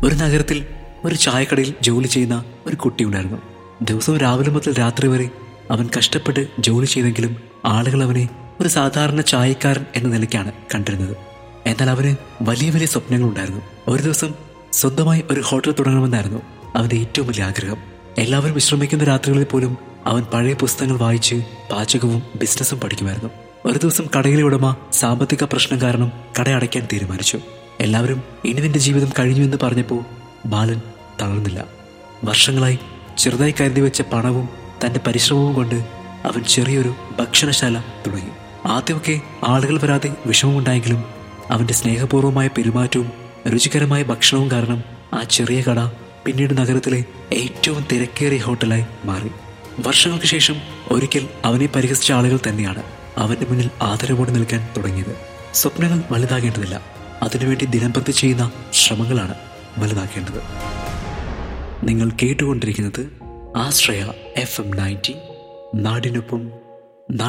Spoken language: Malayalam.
ഒരു നഗരത്തിൽ ഒരു ചായക്കടയിൽ ജോലി ചെയ്യുന്ന ഒരു കുട്ടിയുണ്ടായിരുന്നു ദിവസവും രാവിലെ മുതൽ രാത്രി വരെ അവൻ കഷ്ടപ്പെട്ട് ജോലി ചെയ്തെങ്കിലും ആളുകൾ അവനെ ഒരു സാധാരണ ചായക്കാരൻ എന്ന നിലയ്ക്കാണ് കണ്ടിരുന്നത് എന്നാൽ അവന് വലിയ വലിയ സ്വപ്നങ്ങളുണ്ടായിരുന്നു ഒരു ദിവസം സ്വന്തമായി ഒരു ഹോട്ടൽ തുടങ്ങണമെന്നായിരുന്നു അവന്റെ ഏറ്റവും വലിയ ആഗ്രഹം എല്ലാവരും വിശ്രമിക്കുന്ന രാത്രികളിൽ പോലും അവൻ പഴയ പുസ്തകങ്ങൾ വായിച്ച് പാചകവും ബിസിനസ്സും പഠിക്കുമായിരുന്നു ഒരു ദിവസം കടയിലെ ഉടമ സാമ്പത്തിക പ്രശ്നം കാരണം കട അടയ്ക്കാൻ തീരുമാനിച്ചു എല്ലാവരും ഇനി നിന്റെ ജീവിതം കഴിഞ്ഞു എന്ന് പറഞ്ഞപ്പോൾ ബാലൻ തളർന്നില്ല വർഷങ്ങളായി ചെറുതായി കരുതി വെച്ച പണവും തന്റെ പരിശ്രമവും കൊണ്ട് അവൻ ചെറിയൊരു ഭക്ഷണശാല തുടങ്ങി ആദ്യമൊക്കെ ആളുകൾ വരാതെ വിഷമമുണ്ടായെങ്കിലും അവന്റെ സ്നേഹപൂർവ്വമായ പെരുമാറ്റവും രുചികരമായ ഭക്ഷണവും കാരണം ആ ചെറിയ കട പിന്നീട് നഗരത്തിലെ ഏറ്റവും തിരക്കേറിയ ഹോട്ടലായി മാറി വർഷങ്ങൾക്ക് ശേഷം ഒരിക്കൽ അവനെ പരിഹസിച്ച ആളുകൾ തന്നെയാണ് അവന്റെ മുന്നിൽ ആദരവോടെ നിൽക്കാൻ തുടങ്ങിയത് സ്വപ്നങ്ങൾ വലുതാകേണ്ടതില്ല അതിനുവേണ്ടി ദിനംപ്രതി ചെയ്യുന്ന ശ്രമങ്ങളാണ് വലുതാക്കേണ്ടത് നിങ്ങൾ കേട്ടുകൊണ്ടിരിക്കുന്നത് ആശ്രയ എഫ് എം നയൻറ്റി നാടിനൊപ്പം